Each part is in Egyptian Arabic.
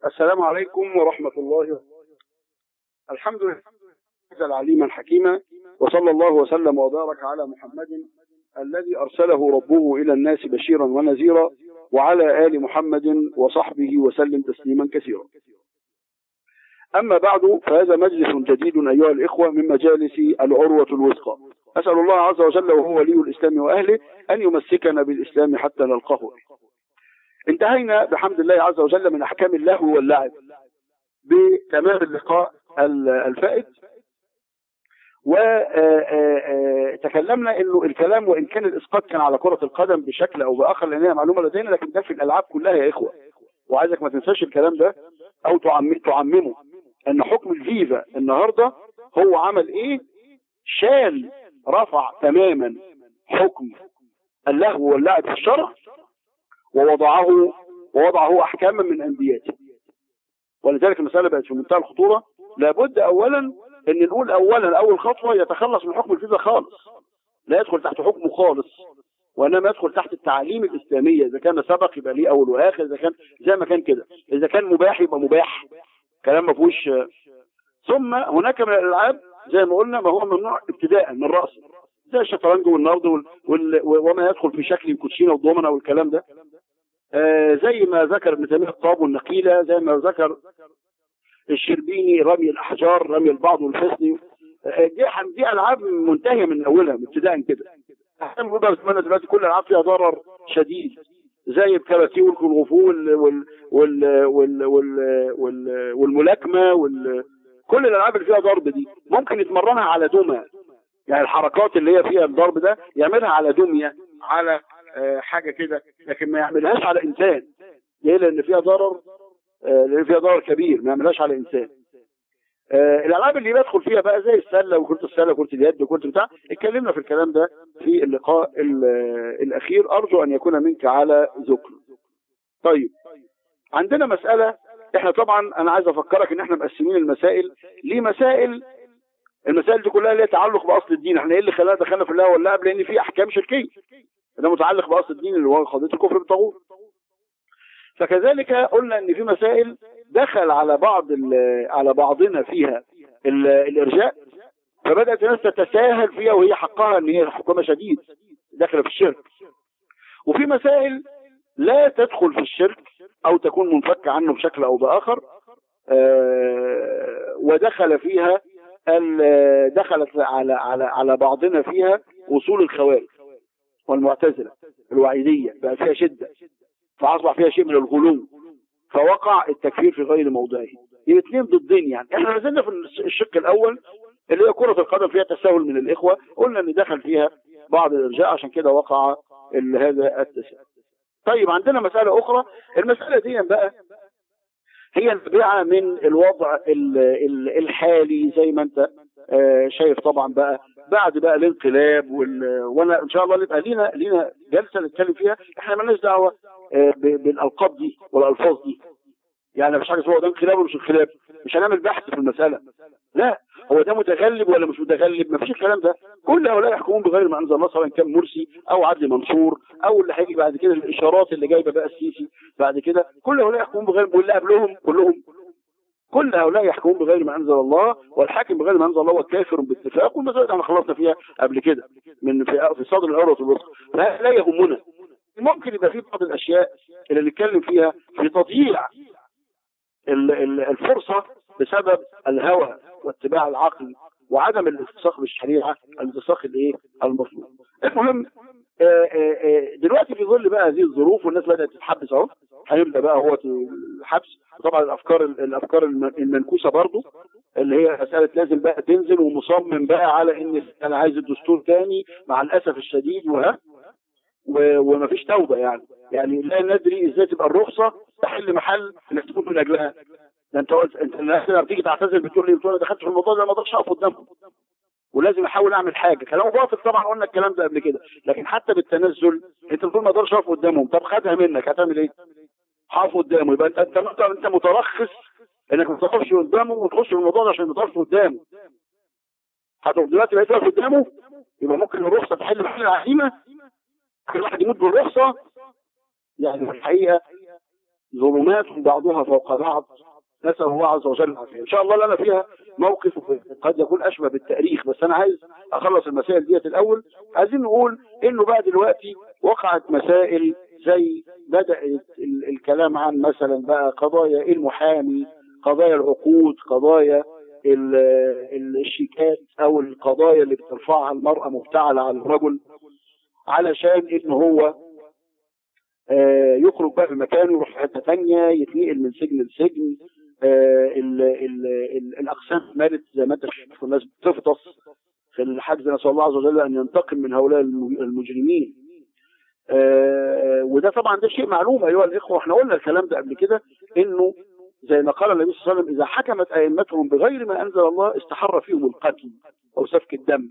السلام عليكم ورحمة الله وبركاته الحمد لله العليما حكيما وصلى الله وسلم وبارك على محمد الذي أرسله ربه إلى الناس بشيرا ونذيرا وعلى آل محمد وصحبه وسلم تسليما كثيرا أما بعد فهذا مجلس جديد أيها الإخوة من مجالس العروة الوثقى أسأل الله عز وجل وهو ولي الإسلام وأهله أن يمسكنا بالإسلام حتى نلقاه انتهينا بحمد الله عز وجل من أحكام اللهو واللعب بتمام اللقاء الفائت وتكلمنا انه الكلام وان كان الاسقاط كان على كره القدم بشكل او باخر لان هي معلومه لدينا لكن ده في الالعاب كلها يا اخوه وعايزك ما تنساش الكلام ده او تعممه ان حكم الفيفا النهارده هو عمل ايه شال رفع تماما حكم اللهو واللعب في الشرع ووضعه ووضعه احكاما من اندياته ولذلك المساله بقت في منتهى الخطوره لابد اولا ان نقول اولا اول خطوه يتخلص من حكم الفيزا خالص لا يدخل تحت حكمه خالص وانما يدخل تحت التعاليم الاسلاميه اذا كان سبق يبقى ليه اول واخر اذا كان زي ما كان كده اذا كان مباح يبقى مباح كلام ما فيهوش ثم هناك من الالعاب زي ما قلنا ما هو ممنوع ابتداء من راسه زي الشطرنج والنرد وال... وال... وما يدخل في شكل الكوتشينه والضمنه والكلام ده آه زي ما ذكر ابن تيميه الطاب والنقيله زي ما ذكر الشربيني رمي الاحجار رمي البعض والحصن آه دي دي العاب منتهيه من اولها من ابتداء كده احنا بنقول بس دلوقتي كل الالعاب فيها ضرر شديد زي الكاراتيه والكونغ وال وال وال وال وال وال والملاكمه وال كل الالعاب اللي فيها ضرب دي ممكن يتمرنها على دمى يعني الحركات اللي هي فيها الضرب ده يعملها على دميه على آه حاجه كده لكن ما يعملهاش على انسان ليه لان فيها ضرر آه لان فيها ضرر كبير ما يعملهاش على انسان آه الالعاب اللي بدخل فيها بقى زي السله وكره السله وكره اليد وكره بتاع اتكلمنا في الكلام ده في اللقاء الاخير ارجو ان يكون منك على ذكر طيب عندنا مساله احنا طبعا انا عايز افكرك ان احنا مقسمين المسائل لمسائل المسائل دي كلها ليها تعلق باصل الدين احنا ايه اللي خلانا دخلنا في اللهو واللعب لان في احكام شركيه ده متعلق باصل الدين اللي هو قضيه الكفر بالطاغوت فكذلك قلنا ان في مسائل دخل على بعض على بعضنا فيها الارجاء فبدات الناس تتساهل فيها وهي حقها ان هي حكمها شديد داخله في الشرك وفي مسائل لا تدخل في الشرك او تكون منفكه عنه بشكل او باخر ودخل فيها دخلت على على على بعضنا فيها وصول الخوارج والمعتزله الوعيديه بقى فيها شده فاصبح فيها شيء من الغلو فوقع التكفير في غير موضعه الاثنين ضدين يعني احنا ما زلنا في الشق الاول اللي هي كره القدم فيها تساهل من الاخوه قلنا ان دخل فيها بعض الارجاء عشان كده وقع هذا التساهل طيب عندنا مساله اخرى المساله دي بقى هي النابعه من الوضع الحالي زي ما انت شايف طبعا بقى بعد بقى الانقلاب وال... وانا ان شاء الله يبقى لينا لينا جلسه نتكلم فيها احنا مالناش دعوه بالالقاب دي والالفاظ دي يعني مش حاجه اسمها ده انقلاب ومش انقلاب مش هنعمل بحث في المساله لا هو ده متغلب ولا مش متغلب مفيش الكلام ده كل هؤلاء يحكمون بغير ما انزل الله سواء كان مرسي او عدلي منصور او اللي هيجي بعد كده الاشارات اللي جايبه بقى السيسي بعد كده كل هؤلاء يحكمون بغير واللي قبلهم كلهم كل هؤلاء يحكمون بغير ما انزل الله والحاكم بغير ما انزل الله والكافر باتفاق والمسائل احنا خلصنا فيها قبل كده من في, في صدر العروه الوسطى لا يهمنا ممكن يبقى في بعض الاشياء اللي نتكلم فيها في تضييع الفرصه بسبب الهوى واتباع العقل وعدم الالتصاق بالشريعه الالتصاق الايه المطلوب المهم آآ آآ دلوقتي في ظل بقى هذه الظروف والناس بدات تتحبس اهو هيبدا بقى هو الحبس طبعا الافكار الافكار المنكوسه برضه اللي هي مساله لازم بقى تنزل ومصمم بقى على ان انا عايز الدستور تاني مع الاسف الشديد وها ومفيش توبه يعني يعني لا ندري ازاي تبقى الرخصه تحل محل انك تكون من اجلها ده انت قلت انت الناس لما بتيجي تعتذر بتقول لي بتقول انا دخلت في الموضوع ده ما اقدرش اقف قدامهم ولازم احاول اعمل حاجه كلام باطل طبعا قلنا الكلام ده قبل كده لكن حتى بالتنزل انت بتقول ما اقدرش اقف قدامهم طب خدها منك هتعمل ايه؟ هقف قدامه يبقى انت انت انت مترخص انك ما تقفش قدامه وتخش في الموضوع ده عشان ما تقفش قدامه هتقف دلوقتي بقيت واقف قدامه يبقى ممكن الرخصه تحل محل العزيمه ممكن الواحد يموت بالرخصه يعني في الحقيقه ظلمات بعضها فوق بعض نسأل الله عز وجل العافية إن شاء الله لنا فيها موقف قد يكون أشبه بالتاريخ بس أنا عايز أخلص المسائل ديت الأول عايزين نقول إنه بقى دلوقتي وقعت مسائل زي بدأ ال- الكلام عن مثلا بقى قضايا المحامي قضايا العقود قضايا ال- ال- الشيكات أو القضايا اللي بترفعها المرأة مفتعلة على الرجل علشان إن هو آه، يخرج بقى من مكانه يروح في حته ثانيه يتنقل من سجن لسجن آه، ال ال ال الاقسام مالت زي ما انت شايف الناس بتفطس في الحجز نسال الله عز وجل ان ينتقم من هؤلاء الم- المجرمين آه، وده طبعا ده شيء معلوم ايها الاخوه احنا قلنا الكلام ده قبل كده انه زي ما قال النبي صلى الله عليه وسلم اذا حكمت ائمتهم بغير ما انزل الله استحر فيهم القتل او سفك الدم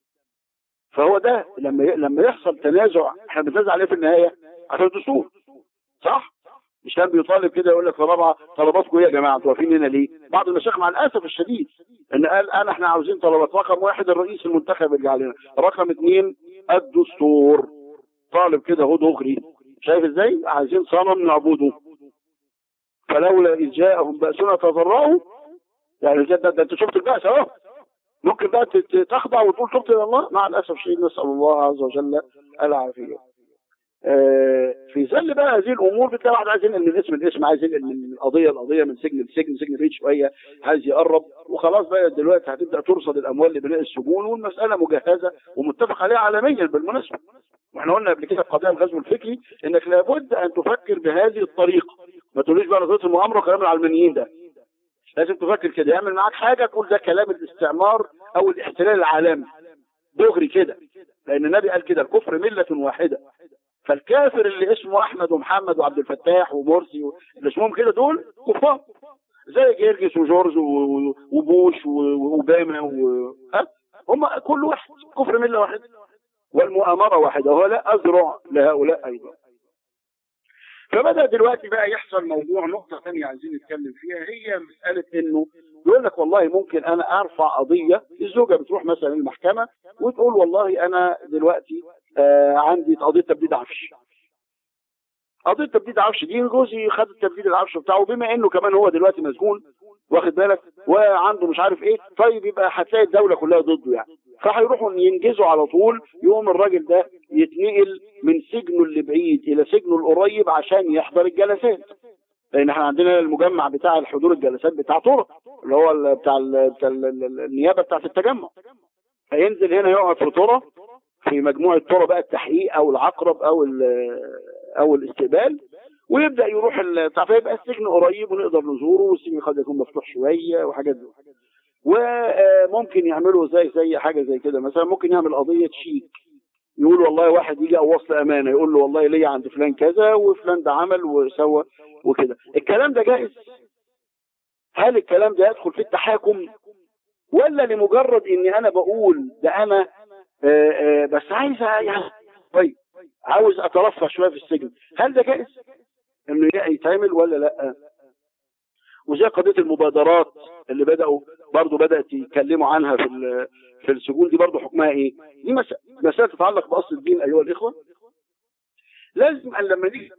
فهو ده لما ي- لما يحصل تنازع احنا بنتنازع عليه في النهايه عشان الدستور صح؟ مش كان بيطالب كده يقول لك في رابعه طلباتكم ايه يا جماعه انتوا واقفين هنا ليه؟ بعض المشايخ مع الاسف الشديد ان قال انا احنا عاوزين طلبات رقم واحد الرئيس المنتخب يرجع لنا، رقم اثنين الدستور طالب كده هو دغري شايف ازاي؟ عايزين صنم نعبده فلولا اذ جاءهم باسنا تضرعوا يعني ده, ده, ده انت شفت البأس اهو ممكن بقى تت- تخضع وتقول تبت الى الله مع الاسف الشديد نسال الله عز وجل العافيه. آه، في ظل بقى هذه الامور بتلاقي واحد عايز ينقل من اسم لاسم عايز ينقل من قضيه لقضيه من سجن لسجن سجن بعيد شويه عايز يقرب وخلاص بقى دلوقتي هتبدا ترصد الاموال لبناء السجون والمساله مجهزه ومتفق عليها عالميا بالمناسبه واحنا قلنا قبل كده في قضايا الغزو الفكري انك لابد ان تفكر بهذه الطريقه ما تقوليش بقى نظريه المؤامره وكلام العلمانيين ده لازم تفكر كده يعمل معاك حاجه تقول ده كلام الاستعمار او الاحتلال العالمي دغري كده لان النبي قال كده الكفر مله واحده فالكافر اللي اسمه احمد ومحمد وعبد الفتاح ومرسي و- اللي اسمهم كده دول كفار زي جيرجس وجورج و- وبوش و- واوباما و... ها هم كل واحد كفر مله واحده والمؤامره واحده ولا اذرع لهؤلاء ايضا فبدا دلوقتي بقى يحصل موضوع نقطه ثانيه عايزين نتكلم فيها هي مساله انه يقول لك والله ممكن انا ارفع قضيه الزوجه بتروح مثلا المحكمه وتقول والله انا دلوقتي آه عندي قضيه تبديد عفش قضيه تبديد عفش دي جوزي خد التبديد العفش بتاعه بما انه كمان هو دلوقتي مسجون واخد بالك وعنده مش عارف ايه طيب يبقى هتلاقي الدوله كلها ضده يعني فهيروحوا ينجزوا على طول يقوم الراجل ده يتنقل من سجنه اللي بعيد الى سجنه القريب عشان يحضر الجلسات لان احنا عندنا المجمع بتاع الحضور الجلسات بتاع طرق اللي هو ال- بتاع ال بتاع ال النيابه بتاعت التجمع فينزل هنا يقعد في طرق في مجموعه طرق بقى التحقيق او العقرب او ال- او الاستقبال ويبدا يروح ال- بتاع فيبقى السجن قريب ونقدر نزوره والسجن قد يكون مفتوح شويه وحاجات دي وممكن يعملوا زي زي حاجه زي كده مثلا ممكن يعمل قضيه شيك يقول والله واحد يجي او وصل امانه يقول له والله ليا عند فلان كذا وفلان ده عمل وسوى وكده الكلام ده جائز هل الكلام ده يدخل في التحاكم ولا لمجرد اني انا بقول ده انا آه، آه، بس عايز يعني طيب عاوز اترفه شويه في السجن هل ده جائز انه يتعمل ولا لا وزي قضيه المبادرات اللي بداوا برضه بدات يتكلموا عنها في ال- في السجون دي برضه حكمها ايه دي مس- مساله تتعلق باصل الدين ايها الاخوه لازم ان لما نيجي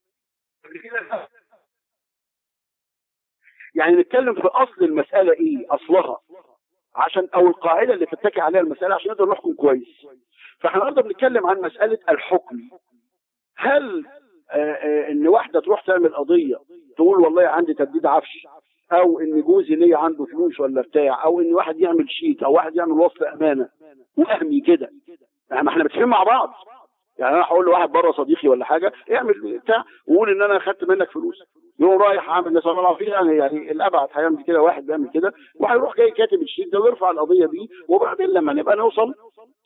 يعني نتكلم في اصل المساله ايه اصلها عشان او القاعده اللي تتكي عليها المساله عشان نقدر نحكم كويس فاحنا النهارده بنتكلم عن مساله الحكم هل آه، آه، ان واحده تروح تعمل قضيه تقول والله عندي تبديد عفش او ان جوزي ليا عنده فلوس ولا بتاع او ان واحد يعمل شيك او واحد يعمل وصل امانه وهمي كده يعني ما احنا متفقين مع بعض يعني انا هقول لواحد بره صديقي ولا حاجه اعمل بتاع وقول ان انا اخدت منك فلوس يقوم رايح عامل نسال الله العافيه يعني يعني الابعد هيعمل كده واحد بيعمل كده وهيروح جاي كاتب الشيك ده ويرفع القضيه دي وبعدين لما نبقى نوصل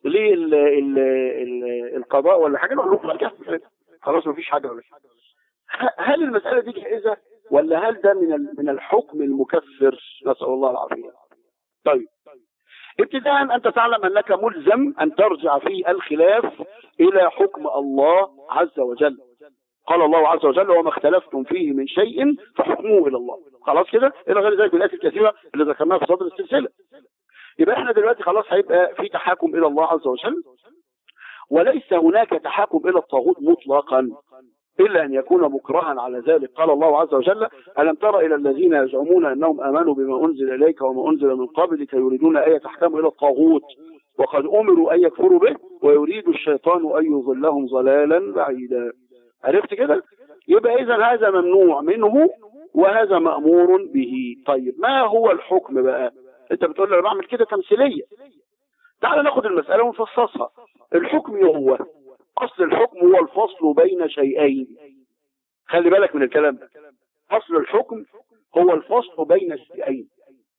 للقضاء ولا حاجه نقول له كده خلاص مفيش حاجه ولا حاجه ه- هل المساله دي جائزه ولا هل ده من ال- من الحكم المكفر نسال الله العافيه طيب ابتداء انت تعلم انك ملزم ان ترجع في الخلاف الى حكم الله عز وجل قال الله عز وجل وما اختلفتم فيه من شيء فحكمه الى الله خلاص كده الى غير ذلك من الايات الكثيره اللي ذكرناها في صدر السلسله يبقى احنا دلوقتي خلاص هيبقى في تحاكم الى الله عز وجل وليس هناك تحاكم الى الطاغوت مطلقا إلا أن يكون مكرها على ذلك قال الله عز وجل ألم تر إلى الذين يزعمون أنهم آمنوا بما أنزل إليك وما أنزل من قبلك يريدون أن يتحكموا إلى الطاغوت وقد أمروا أن يكفروا به ويريد الشيطان أن يضلهم ضلالا بعيدا عرفت كده يبقى إذا هذا ممنوع منه وهذا مأمور به طيب ما هو الحكم بقى انت بتقول لي انا بعمل كده تمثيليه تعال ناخد المساله ونفصصها الحكم هو اصل الحكم هو الفصل بين شيئين خلي بالك من الكلام ده اصل الحكم هو الفصل بين شيئين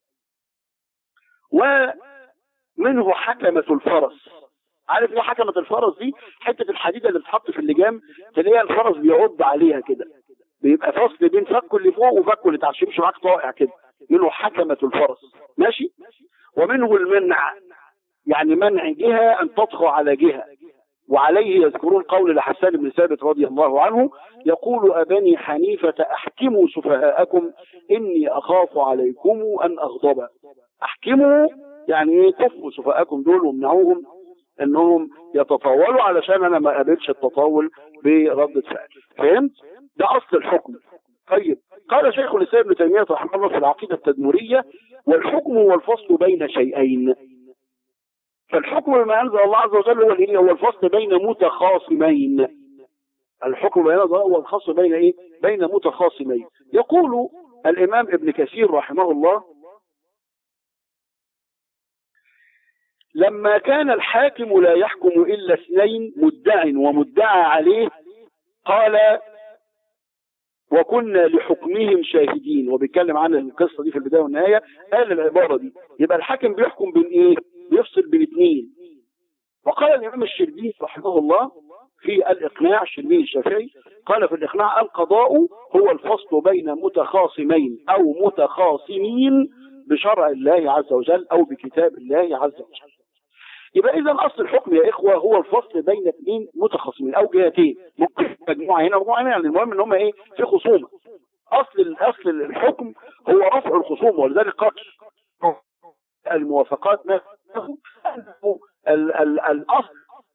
ومنه حكمة الفرس عارف ايه حكمة الفرس دي حتة الحديدة اللي بتحط في اللجام تلاقيها الفرس بيعض عليها كده بيبقى فصل بين فكه اللي فوق وفكه اللي تحت يمشي معاك طائع كده منه حكمة الفرس ماشي ومنه المنع يعني منع جهة أن تطغى على جهة وعليه يذكرون قول لحسان بن ثابت رضي الله عنه يقول أبني حنيفة أحكموا سفهاءكم إني أخاف عليكم أن أغضب أحكموا يعني إيه كفوا سفهاءكم دول وامنعوهم انهم يتطاولوا علشان انا ما قابلش التطاول بردة فعل فهمت ده اصل الحكم طيب قال شيخ الاسلام ابن تيميه رحمه الله في العقيده التدمريه والحكم هو الفصل بين شيئين فالحكم بما انزل الله عز وجل هو الايه هو الفصل بين متخاصمين الحكم بين الله هو الخاص بين ايه بين متخاصمين يقول الامام ابن كثير رحمه الله لما كان الحاكم لا يحكم الا اثنين مدع ومدعى عليه قال وكنا لحكمهم شاهدين وبيتكلم عن القصه دي في البدايه والنهايه قال العباره دي يبقى الحاكم بيحكم بين ايه؟ بيفصل بين اثنين وقال الامام الشربيني رحمه الله في الاقناع الشربيني الشافعي قال في الاقناع القضاء هو الفصل بين متخاصمين او متخاصمين بشرع الله عز وجل او بكتاب الله عز وجل يبقى اذا اصل الحكم يا اخوه هو الفصل بين اثنين متخاصمين او جهتين ممكن مجموعه هنا ومجموعه هنا يعني المهم ان هم ايه في خصومه اصل اصل الحكم هو رفع الخصومه ولذلك قال الموافقات نفسه ال ال الاصل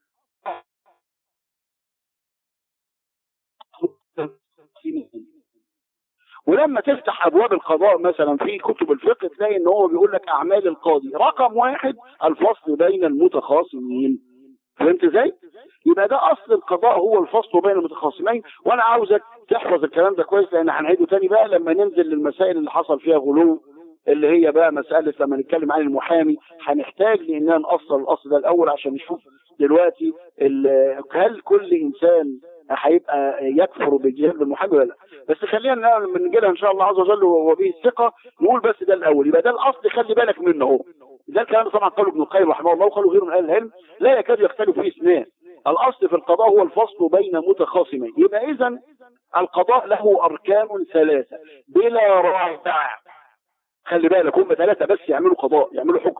ولما تفتح ابواب القضاء مثلا في كتب الفقه تلاقي ان هو بيقول لك اعمال القاضي رقم واحد الفصل بين المتخاصمين فهمت ازاي؟ يبقى ده اصل القضاء هو الفصل بين المتخاصمين وانا عاوزك تحفظ الكلام ده كويس لان هنعيده تاني بقى لما ننزل للمسائل اللي حصل فيها غلو اللي هي بقى مسألة لما نتكلم عن المحامي هنحتاج لأننا نأصل الأصل ده الأول عشان نشوف دلوقتي هل كل إنسان هيبقى يكفر بجهاد المحامي ولا لا بس خلينا لما نجي لها ان شاء الله عز وجل وبه الثقه نقول بس ده الاول يبقى ده الاصل خلي بالك منه اهو ده الكلام طبعا قاله ابن القيم رحمه الله وقالوا غيره من اهل العلم لا يكاد يختلف فيه اثنان الاصل في القضاء هو الفصل بين متخاصمين يبقى اذا القضاء له اركان ثلاثه بلا رابع خلي بالك هم ثلاثه بس يعملوا قضاء يعملوا حكم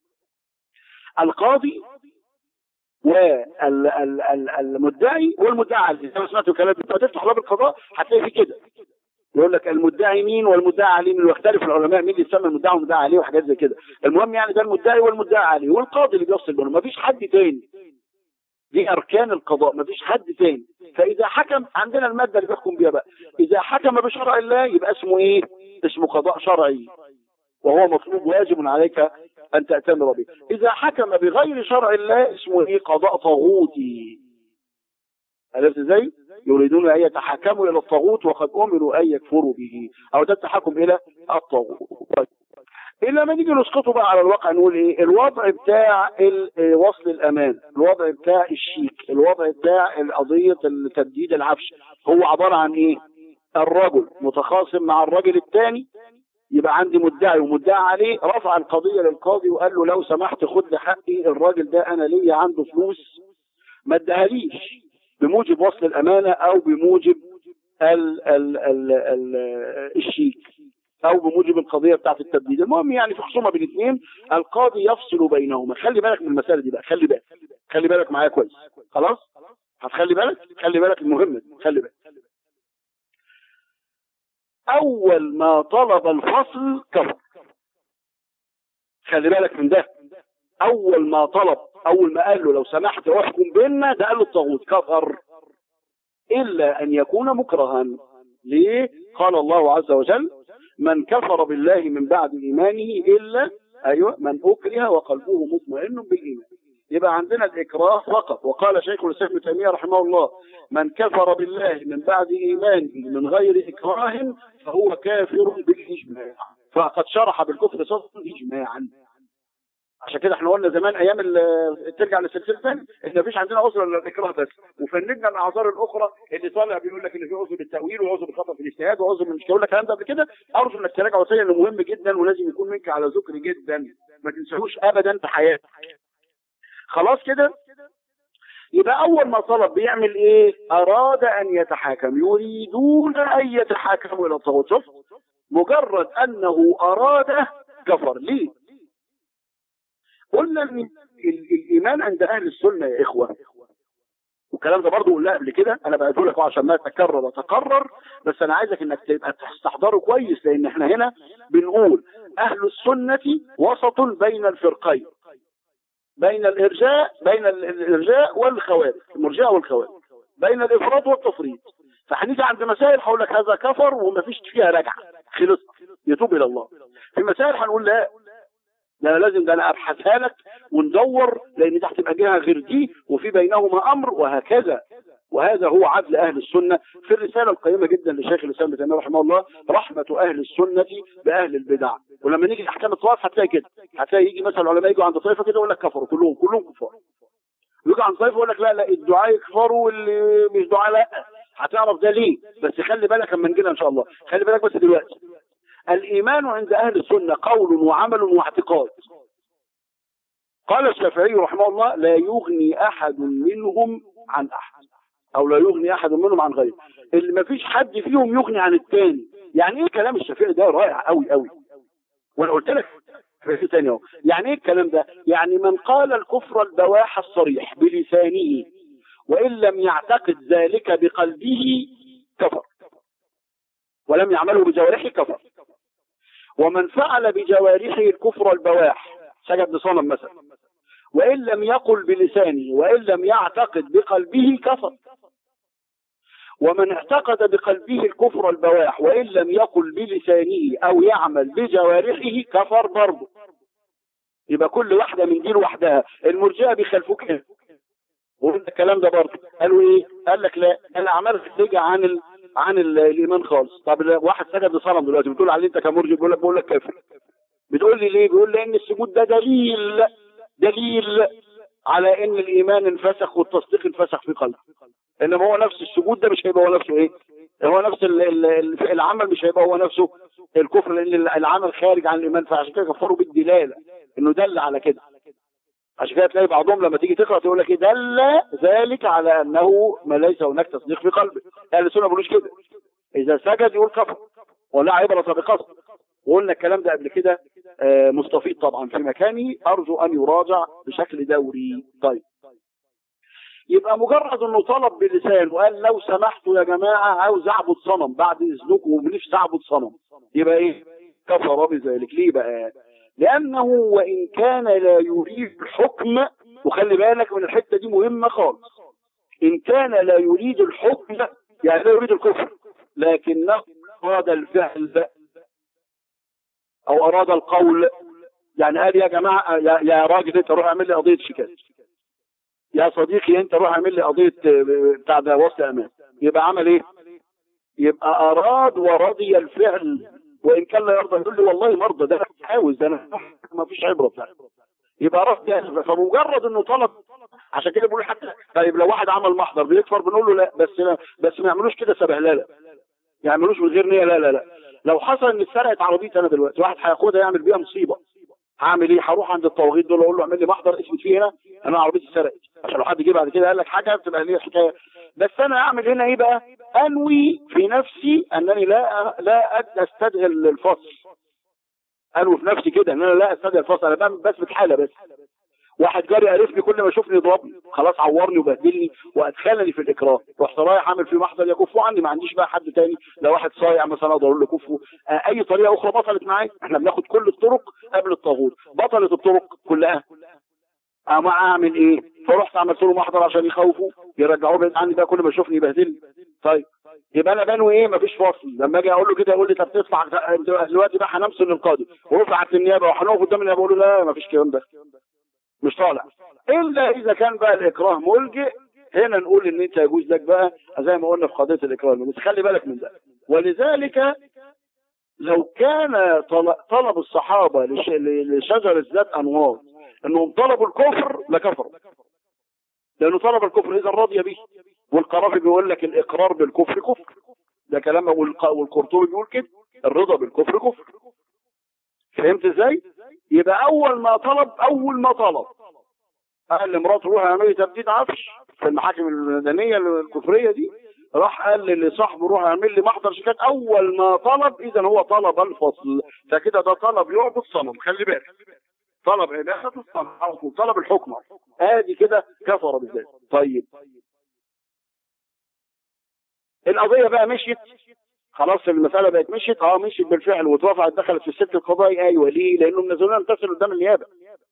القاضي والمدعي والمدعى عليه زي ما سمعت الكلام انت تفتح باب القضاء هتلاقي في كده يقول لك المدعي مين والمدعى عليه مين ويختلف العلماء مين اللي يسمى المدعي والمدعى عليه وحاجات زي كده المهم يعني ده المدعي والمدعى عليه والقاضي اللي بيفصل بينهم مفيش حد تاني دي اركان القضاء مفيش حد تاني فاذا حكم عندنا الماده اللي بيحكم بيها بقى اذا حكم بشرع الله يبقى اسمه ايه اسمه قضاء شرعي وهو مطلوب واجب عليك أن تأتمر به إذا حكم بغير شرع الله اسمه إيه قضاء طاغوتي عرفت ازاي؟ يريدون أن يتحكموا إلى الطاغوت وقد أمروا أن يكفروا به أو ده التحكم إلى الطاغوت طيب. إلا ما نيجي نسقطه بقى على الواقع نقول إيه الوضع بتاع وصل الأمان الوضع بتاع الشيك الوضع بتاع قضية تبديد العفش هو عبارة عن إيه الرجل متخاصم مع الرجل الثاني يبقى عندي مدعي ومدعي عليه رفع القضية للقاضي وقال له لو سمحت خد لي حقي الراجل ده انا ليا عنده فلوس ما ادهاليش بموجب وصل الامانة او بموجب ال ال ال ال الشيك او بموجب القضية بتاعت التبديد المهم يعني في خصومة بين اثنين القاضي يفصل بينهما خلي بالك من المسألة دي بقى خلي بالك خلي بالك معايا كويس خلاص هتخلي بالك خلي بالك المهم خلي بالك اول ما طلب الفصل كفر خلي بالك من ده اول ما طلب اول ما قال له لو سمحت احكم بيننا ده قال له الطاغوت كفر إلا أن يكون مكرها ليه؟ قال الله عز وجل من كفر بالله من بعد إيمانه إلا أيوة من أكره وقلبه مطمئن بالإيمان يبقى عندنا الإكراه فقط وقال شيخ الإسلام ابن تيمية رحمه الله من كفر بالله من بعد إيمانه من غير إكراه فهو كافر بالإجماع فقد شرح بالكفر صدقا إجماعا عشان كده احنا قلنا زمان ايام ال- ترجع للسلسله ثاني ان مفيش عندنا عذر الا الاكراه بس وفندنا الاعذار الاخرى اللي طالع بيقول لك ان في عذر بالتاويل وعذر بالخطا في الاجتهاد وعذر من مش هقول لك الكلام ده قبل كده ارجو انك تراجع وسيله انه مهم جدا ولازم يكون منك على ذكر جدا ما تنساهوش ابدا في حياتك خلاص كده يبقى اول ما طلب بيعمل ايه اراد ان يتحاكم يريدون ان يتحاكموا الى الطاغوت شوف مجرد انه اراد كفر ليه قلنا ان ال- الايمان عند اهل السنه يا اخوه والكلام ده برضه قلناه قبل كده انا بقول لك عشان ما تكرر وتكرر بس انا عايزك انك تبقى تستحضره كويس لان احنا هنا بنقول اهل السنه وسط بين الفرقين بين الارجاء بين ال- الارجاء والخوارج المرجئه والخوارج بين الافراط والتفريط فهنيجي عند مسائل هقول لك هذا كفر ومفيش فيها رجعه خلص يتوب الى الله في مسائل هنقول لا ده أنا لازم ده انا ابحثها لك وندور لان دي هتبقى جهه غير دي وفي بينهما امر وهكذا وهذا هو عدل اهل السنه في الرساله القيمه جدا لشيخ الاسلام ابن تيميه رحمه الله رحمه اهل السنه باهل البدع ولما نيجي احكام الطواف هتلاقي كده هتلاقي يجي مثلا العلماء يجوا عند طائفه كده يقول لك كفروا كلهم كلهم كفار يجي عند طائفه يقول لك لا لا الدعاء يكفروا واللي مش دعاء لا هتعرف ده ليه بس خلي بالك اما نجينا ان شاء الله خلي بالك بس دلوقتي الايمان عند اهل السنه قول وعمل واعتقاد قال الشافعي رحمه الله لا يغني احد منهم عن احد او لا يغني احد منهم عن غيره اللي ما فيش حد فيهم يغني عن الثاني يعني ايه كلام الشافعي ده رائع قوي قوي وانا قلت لك في تاني اهو يعني ايه الكلام ده يعني من قال الكفر البواح الصريح بلسانه وان لم يعتقد ذلك بقلبه كفر ولم يعمله بجوارحه كفر ومن فعل بجوارحه الكفر البواح سجد لصنم مثلا وإن لم يقل بلسانه وإن لم يعتقد بقلبه كفر ومن اعتقد بقلبه الكفر البواح وإن لم يقل بلسانه أو يعمل بجوارحه كفر برضه يبقى كل واحدة من دي لوحدها المرجئة بيخالفوك هنا وقلنا الكلام ده برضه قالوا ايه قال لك لا الاعمال خارجه عن ال... عن ال... الايمان خالص طب لا، واحد سجد لصنم دلوقتي بتقول عليه انت كمرجئ بيقول لك بقول لك كافر بتقول لي ليه بيقول لي ان السجود ده دليل دليل على ان الايمان انفسخ والتصديق انفسخ في قلبه انما هو نفس السجود ده مش هيبقى هو نفسه ايه هو نفس ال- ال- ال- العمل مش هيبقى هو نفسه الكفر لان العمل خارج عن الايمان فعشان كده كفروا بالدلاله انه دل على كده عشان كده تلاقي بعضهم لما تيجي تقرا تقول لك ايه دل ذلك على انه ما ليس هناك تصديق في قلبه اهل السنه ما بيقولوش كده اذا سجد يقول كفر ولا عبره بقصد وقلنا الكلام ده قبل كده آه، مستفيض طبعا في مكانه ارجو ان يراجع بشكل دوري طيب يبقى مجرد انه طلب بلسان وقال لو سمحتوا يا جماعه عاوز اعبد صنم بعد اذنكم ونفسي اعبد صنم يبقى ايه كفر بذلك ليه بقى لانه وان كان لا يريد الحكم وخلي بالك من الحته دي مهمه خالص ان كان لا يريد الحكم يعني لا يريد الكفر لكنه اراد الفعل او اراد القول يعني قال يا جماعه يا, يا راجل انت روح اعمل لي قضيه شيكات يا صديقي انت روح اعمل لي قضيه آه، بتاع ده وصل امان يبقى عمل ايه يبقى اراد ورضي الفعل وان كان لا يرضى يقول لي والله مرضى ده انا عاوز ده انا ما فيش عبره بتاع يبقى رفض فمجرد انه طلب عشان كده بيقول حتى طيب لو واحد عمل محضر بيكفر بنقول له لا بس لا بس ما يعملوش كده سبهلله ما يعملوش من غير نيه لا لا لا لو حصل ان اتسرقت عربيتي انا دلوقتي واحد هياخدها يعمل بيها مصيبه هعمل ايه هروح عند الطواغيت دول اقول له اعمل لي محضر اثبت فيه هنا انا عربيتي اتسرقت عشان لو حد جه بعد كده قال لك حاجه بتبقى ليه حكايه بس انا اعمل هنا ايه بقى انوي في نفسي انني لا لا استدعي الفصل انوي في نفسي كده ان انا لا استدعي الفصل انا بعمل بس بحاله بس واحد جاري قرفني كل ما يشوفني يضربني خلاص عورني وبهدلني وادخلني في الاكراه رحت رايح اعمل فيه محضر يكفوا عني ما عنديش بقى حد تاني لو واحد صايع مثلا اقدر اقول له كفوا آه اي طريقه اخرى بطلت معايا احنا بناخد كل الطرق قبل الطاغوت بطلت الطرق كلها اما اعمل ايه فرحت عملت له محضر عشان يخوفوا يرجعوه بعيد عني بقى كل ما يشوفني يبهدلني طيب يبقى انا بنوي ايه مفيش فصل لما اجي اقول له كده يقول لي طب تدفع انت دلوقتي بقى هنمثل للقاضي ورفعت النيابه وهنقف قدام النيابه اقول له لا مفيش الكلام ده مش طالع الا اذا كان بقى الاكراه ملجئ هنا نقول ان انت يجوز لك بقى زي ما قلنا في قضيه الاكراه بس خلي بالك من ده ولذلك لو كان طل- طلب الصحابه لش- لشجره ذات انوار انهم طلبوا الكفر لكفروا لانه طلب الكفر اذا رضي به والقرافي بيقول لك الاقرار بالكفر كفر ده كلام والق- والقرطبي بيقول كده الرضا بالكفر كفر فهمت ازاي يبقى اول ما طلب اول ما طلب قال لمراته روح اعملي تبديد عفش في المحاكم المدنيه الكفريه دي راح قال لصاحبه روح اعمل لي محضر شيكات اول ما طلب اذا هو طلب الفصل فكده ده طلب يعبد صنم خلي بالك طلب عباده الصنم على طول طلب الحكم ادي كده كفر بالذات طيب القضيه بقى مشيت خلاص المساله بقت مشيت اه مشيت بالفعل واترفعت دخلت في السلك القضائي ايوه ليه؟ لانهم نزلونا نمتثل قدام النيابه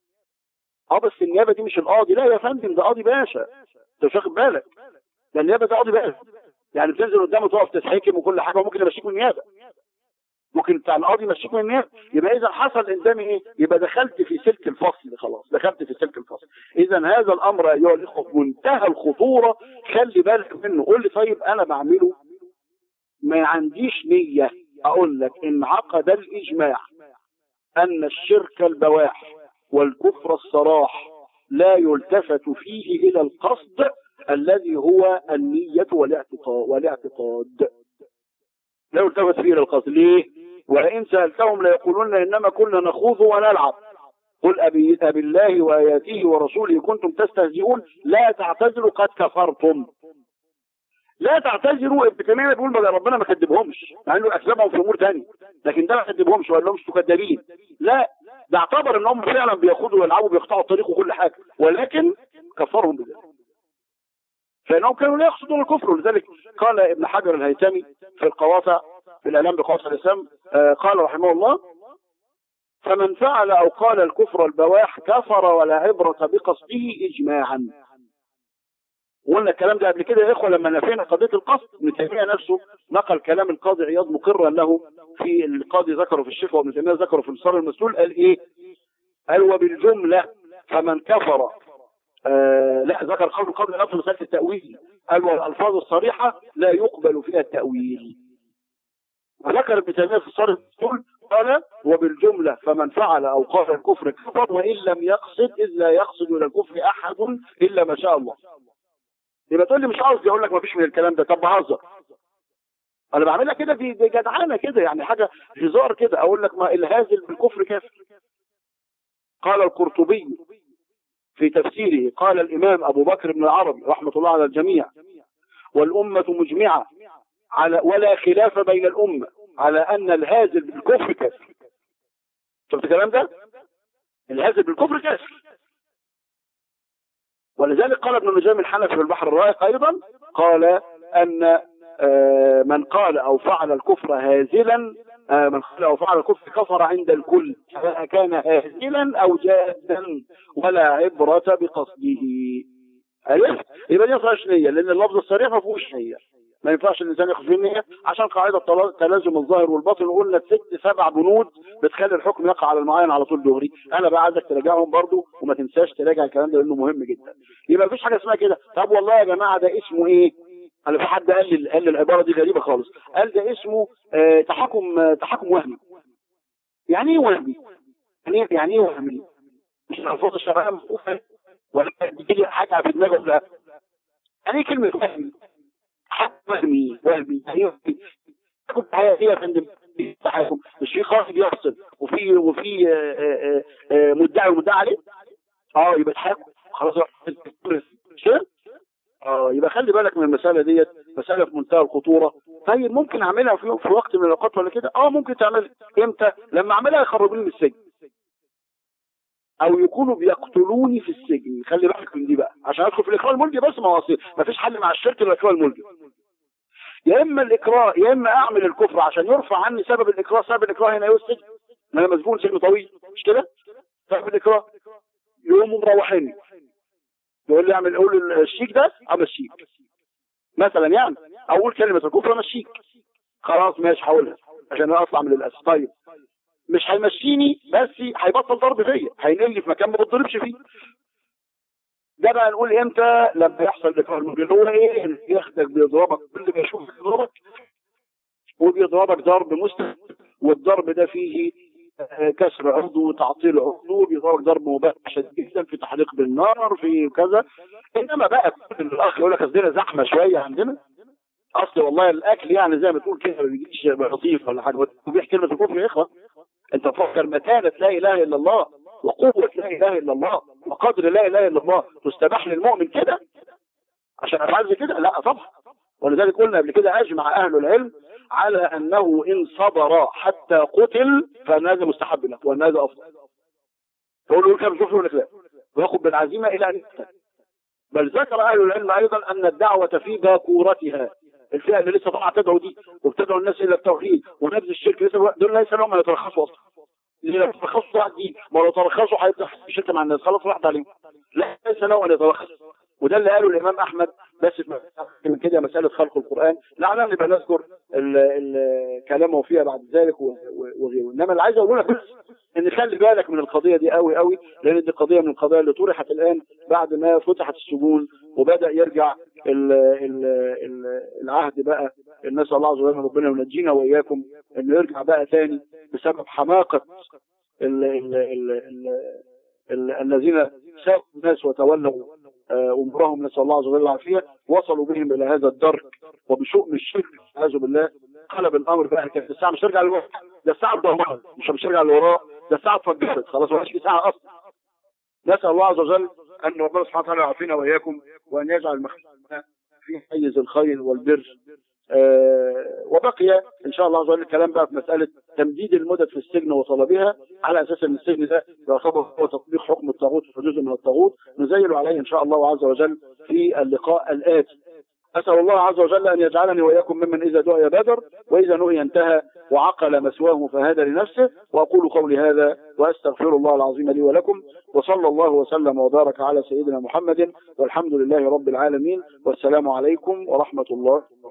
اه بس النيابه دي مش القاضي لا يا فندم ده قاضي باشا انت مش واخد بالك ده النيابه ده قاضي باشا يعني بتنزل قدامه تقف تتحكم وكل حاجه وممكن يمشيك من النيابه ممكن بتاع القاضي يمشيك من النيابه يبقى اذا حصل قدامي ايه يبقى دخلت في سلك الفصل خلاص دخلت في سلك الفصل اذا هذا الامر ايها الاخوه في منتهى الخطوره خلي بالك منه قول لي طيب انا بعمله ما عنديش نيه اقول لك انعقد الاجماع ان الشرك البواح والكفر الصراح لا يلتفت فيه الى القصد الذي هو النية والاعتقاد والاعتقاد لا يلتفت فيه الى القصد ليه؟ ولئن سألتهم ليقولون انما كنا نخوض ونلعب قل أبي, أبي الله وآياته ورسوله كنتم تستهزئون لا تعتذروا قد كفرتم لا تعتذروا ابن تيميه بيقول ما ربنا ما كذبهمش مع انه اسلمهم في امور ثانيه لكن ده ما كذبهمش وقال لهمش كذابين لا ده اعتبر ان هم فعلا بياخدوا ويلعبوا بيقطعوا الطريق وكل حاجه ولكن كفرهم بذلك فانهم كانوا لا يقصدون الكفر ولذلك قال ابن حجر الهيثمي في القواطع في الاعلام بقواطع الاسلام آه قال رحمه الله فمن فعل او قال الكفر البواح كفر ولا عبره بقصده اجماعا وقلنا الكلام ده قبل كده يا اخوه لما نفينا قضيه القصد ابن تيميه نفسه نقل كلام القاضي عياض مقرا له في القاضي ذكره في الشيخ وابن تيميه ذكره في انتصار المسلول قال ايه؟ قال وبالجمله فمن كفر آه لا ذكر قول القاضي نفسه مساله التاويل قال والالفاظ الصريحه لا يقبل فيها التاويل وذكر ابن تيميه في انتصار المسلول قال وبالجمله فمن فعل او قال الكفر كفر وان لم يقصد اذ لا يقصد الى الكفر احد الا ما شاء الله يبقى تقول لي مش قصدي اقول لك ما فيش من الكلام ده طب بهزر انا بعملها كده دي دي جدعانه كده يعني حاجه هزار كده اقول لك ما الهازل بالكفر كافر قال القرطبي في تفسيره قال الامام ابو بكر بن العربي رحمه الله على الجميع والامه مجمعه على ولا خلاف بين الامه على ان الهازل بالكفر كافر شفت الكلام ده الهازل بالكفر كافر ولذلك قال ابن نجام الحنفي في البحر الرائق ايضا قال ان من قال او فعل الكفر هازلا من قال او فعل الكفر كفر عند الكل سواء كان هازلا او جادا ولا عبرة بقصده عرفت؟ يبقى دي ما نية لان اللفظ الصريح ما فيهوش نية ما ينفعش الانسان ياخد فيه النية عشان قاعدة تلازم الظاهر والباطن وقلنا ست سبع بنود بتخلي الحكم يقع على المعين على طول دغري انا بقى عايزك تراجعهم برضو وما تنساش تراجع الكلام ده لانه مهم جدا يبقى مفيش حاجه اسمها كده طب والله يا جماعه ده اسمه ايه انا في حد قال لي قال لي العباره دي غريبه خالص قال ده اسمه آه تحكم آه تحكم وهمي يعني ايه وهمي يعني ايه يعني ايه وهمي مش الالفاظ الشرعيه مخوفه ولا بيجي لي حاجه في دماغي ولا يعني ايه كلمه وهمي وهمي وهمي يعني وهمي كنت هي يا فندم تحكم مش في خاطب يفصل وفي وفي آآ آآ مدعي ومدعي عليه اه يبقى تحكم خلاص مش اه يبقى خلي بالك من المساله ديت مساله في منتهى الخطوره طيب ممكن اعملها في, في وقت من الاوقات ولا كده اه ممكن تعمل امتى لما اعملها يخرجوني من السجن او يكونوا بيقتلوني في السجن خلي بالك من دي بقى عشان ادخل في الاكراه الملجي بس ما واصل ما فيش حل مع الشرك الا الاكراه الملجي يا اما الاكراه يا اما اعمل الكفر عشان يرفع عني سبب الاكراه سبب الاكراه هنا السجن انا مسجون سجن طويل مش كده سبب الاكراه يقوموا مروحيني يقول لي اعمل قول الشيك ده امشيك مثلا يعني اقول كلمه الكفر امشيك خلاص ماشي هقولها عشان انا اطلع من الاسف طيب مش هيمشيني بس هيبطل ضرب فيا هينقلني في مكان ما بتضربش فيه ده بقى نقول امتى لما يحصل اكراه المبين هو ايه ياخدك بيضربك كل ما يشوفك يضربك وبيضربك ضرب مستمر والضرب ده فيه آه، كسر عضو وتعطيل عضو بيضربك ضرب مباشر شديد جدا في تحريق بالنار في كذا انما بقى كل الاخ يقول لك اصل زحمه شويه عندنا اصل والله الاكل يعني زي ما تقول كده ما بيجيش لطيف ولا حاجه وبيحكي كلمه الكفر يا اخوه انت تفكر متانه لا اله الا الله وقوه لا اله الا الله وقدر لا اله الا الله تستباح للمؤمن كده عشان افعل زي كده لا طبعا ولذلك قلنا قبل كده اجمع اهل العلم على انه ان صبر حتى قتل فان هذا مستحب له وان هذا افضل فقول له كم شوف يقول لك لا وياخذ بالعزيمه الى ان يقتل بل ذكر اهل العلم ايضا ان الدعوه في باكورتها الفئه اللي لسه طالعه تدعو دي وبتدعو الناس الى التوحيد ونبذ الشرك لسه دول ليس لهم ان يترخصوا اصلا اللي لو ترخصوا واحد دي ما لو ترخصوا هيفتح شركه مع الناس خلاص راحت عليهم لا ليس له ان يترخص وده اللي قاله الامام احمد بس من كده مساله خلق القران لعلنا نبقى نذكر ال- ال- كلامه فيها بعد ذلك و- و- وغيره انما اللي عايز اقوله لك بس ان خلي بالك من القضيه دي قوي قوي لان دي قضيه من القضايا اللي طرحت الان بعد ما فتحت السجون وبدا يرجع ال ال ال العهد بقى نسال الله عز وجل ربنا ينجينا واياكم انه يرجع بقى تاني بسبب حماقه ال ال ال ال ال الذين ساقوا الناس وتولوا آه، امورهم نسال الله عز وجل العافيه وصلوا بهم الى هذا الدرك وبشؤم الشرك والعياذ بالله قلب الامر بقى كانت الساعه مش ترجع لورا ده الساعه اتدمرت مش مش ترجع لورا ده الساعه اتفجرت خلاص ما في ساعه اصلا نسال الله عز وجل ان ربنا سبحانه وتعالى يعافينا واياكم وان يجعل مخلوقنا في حيز الخير والبر آه، وبقي ان شاء الله عز وجل الكلام بقى في مساله تمديد المدد في السجن وطلبها على اساس ان السجن ده يعتبر هو تطبيق حكم الطاغوت وجزء من الطاغوت نزيل عليه ان شاء الله عز وجل في اللقاء الاتي أسأل الله عز وجل أن يجعلني وإياكم ممن إذا دعي بدر وإذا نهي انتهى وعقل مسواه فهذا لنفسه وأقول قولي هذا وأستغفر الله العظيم لي ولكم وصلى الله وسلم وبارك على سيدنا محمد والحمد لله رب العالمين والسلام عليكم ورحمة الله وبركاته